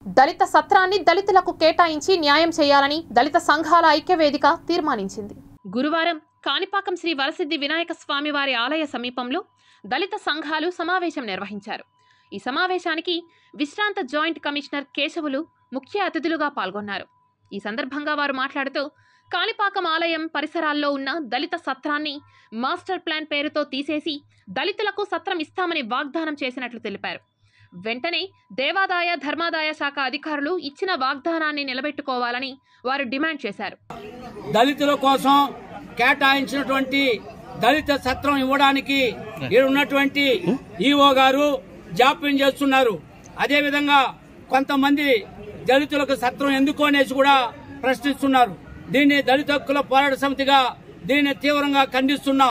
దళిత సత్రాన్ని దళితులకు కేటాయించి న్యాయం చేయాలని దళిత సంఘాల ఐక్యవేదిక తీర్మానించింది గురువారం కాణిపాకం శ్రీ వరసిద్ధి వినాయక స్వామి వారి ఆలయ సమీపంలో దళిత సంఘాలు సమావేశం నిర్వహించారు ఈ సమావేశానికి విశ్రాంత జాయింట్ కమిషనర్ కేశవులు ముఖ్య అతిథులుగా పాల్గొన్నారు ఈ సందర్భంగా వారు మాట్లాడుతూ కాణిపాకం ఆలయం పరిసరాల్లో ఉన్న దళిత సత్రాన్ని మాస్టర్ ప్లాన్ పేరుతో తీసేసి దళితులకు సత్రం ఇస్తామని వాగ్దానం చేసినట్లు తెలిపారు వెంటనే దేవాదాయ ధర్మాదాయ శాఖ అధికారులు ఇచ్చిన వాగ్దానాన్ని నిలబెట్టుకోవాలని వారు డిమాండ్ చేశారు దళితుల కోసం కేటాయించినటువంటి దళిత సత్రం ఇవ్వడానికి ఇక్కడ ఉన్నటువంటి ఈఓ గారు జాప్యం చేస్తున్నారు అదేవిధంగా కొంతమంది దళితులకు సత్రం ఎందుకు అనేసి కూడా ప్రశ్నిస్తున్నారు దీన్ని దళిత హక్కుల పోరాట సమితిగా దీన్ని తీవ్రంగా ఖండిస్తున్నాం